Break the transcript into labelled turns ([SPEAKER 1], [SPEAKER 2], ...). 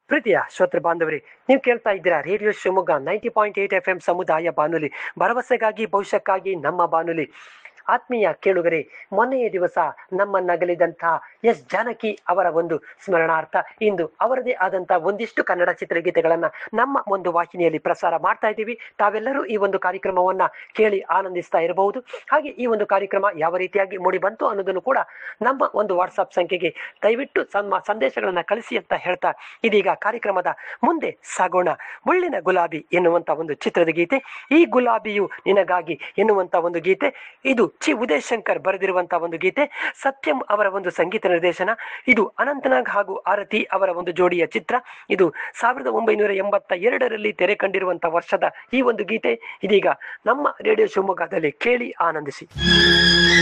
[SPEAKER 1] ಪ್ರೀತಿಯ ಶ್ರೋತೃ ಬಾಂಧವರೇ ನೀವು ಕೇಳ್ತಾ ಇದ್ದೀರಾ radio Shivamogga ninety point eight F M ಸಮುದಾಯ ಬಾನುಲಿ ಭರವಸೆಗಾಗಿ ಭವಿಷ್ಯಕ್ಕಾಗಿ ನಮ್ಮ ಬಾನುಲಿ ಆತ್ಮೀಯ ಕೇಳುಗರೆ ಮೊನ್ನೆಯ ದಿವಸ ನಮ್ಮ ನಗಲಿದಂಥ ಎಸ್ ಜಾನಕಿ ಅವರ ಒಂದು ಸ್ಮರಣಾರ್ಥ ಇಂದು ಅವರದೇ ಆದಂಥ ಒಂದಿಷ್ಟು ಕನ್ನಡ ಚಿತ್ರಗೀತೆಗಳನ್ನ ನಮ್ಮ ಒಂದು ವಾಹಿನಿಯಲ್ಲಿ ಪ್ರಸಾರ ಮಾಡ್ತಾ ಇದ್ದೀವಿ ತಾವೆಲ್ಲರೂ ಈ ಒಂದು ಕಾರ್ಯಕ್ರಮವನ್ನ ಕೇಳಿ ಆನಂದಿಸ್ತಾ ಇರಬಹುದು ಹಾಗೆ ಈ ಒಂದು ಕಾರ್ಯಕ್ರಮ ಯಾವ ರೀತಿಯಾಗಿ ಮೂಡಿ ಬಂತು ಅನ್ನೋದನ್ನು ಕೂಡ ನಮ್ಮ ಒಂದು ವಾಟ್ಸಪ್ ಸಂಖ್ಯೆಗೆ ದಯವಿಟ್ಟು ನಮ್ಮ ಸಂದೇಶಗಳನ್ನ ಕಳಿಸಿ ಅಂತ ಹೇಳ್ತಾ ಇದೀಗ ಕಾರ್ಯಕ್ರಮದ ಮುಂದೆ ಸಾಗೋಣ ಮುಳ್ಳಿನ ಗುಲಾಬಿ ಎನ್ನುವಂತ ಒಂದು ಚಿತ್ರದ ಗೀತೆ ಈ ಗುಲಾಬಿಯು ನಿನಗಾಗಿ ಎನ್ನುವಂತ ಒಂದು ಗೀತೆ ಇದು ಚಿ ಉದಯ್ ಶಂಕರ್ ಬರೆದಿರುವಂತಹ ಒಂದು ಗೀತೆ ಸತ್ಯಂ ಅವರ ಒಂದು ಸಂಗೀತ ನಿರ್ದೇಶನ ಇದು ಅನಂತನಾಗ್ ಹಾಗೂ ಆರತಿ ಅವರ ಒಂದು ಜೋಡಿಯ ಚಿತ್ರ ಇದು ಸಾವಿರದ ಒಂಬೈನೂರ ಎಂಬತ್ತ ಎರಡರಲ್ಲಿ ತೆರೆ ಕಂಡಿರುವಂತಹ ವರ್ಷದ ಈ ಒಂದು ಗೀತೆ ಇದೀಗ ನಮ್ಮ ರೇಡಿಯೋ ಶಿವಮೊಗ್ಗದಲ್ಲಿ ಕೇಳಿ ಆನಂದಿಸಿ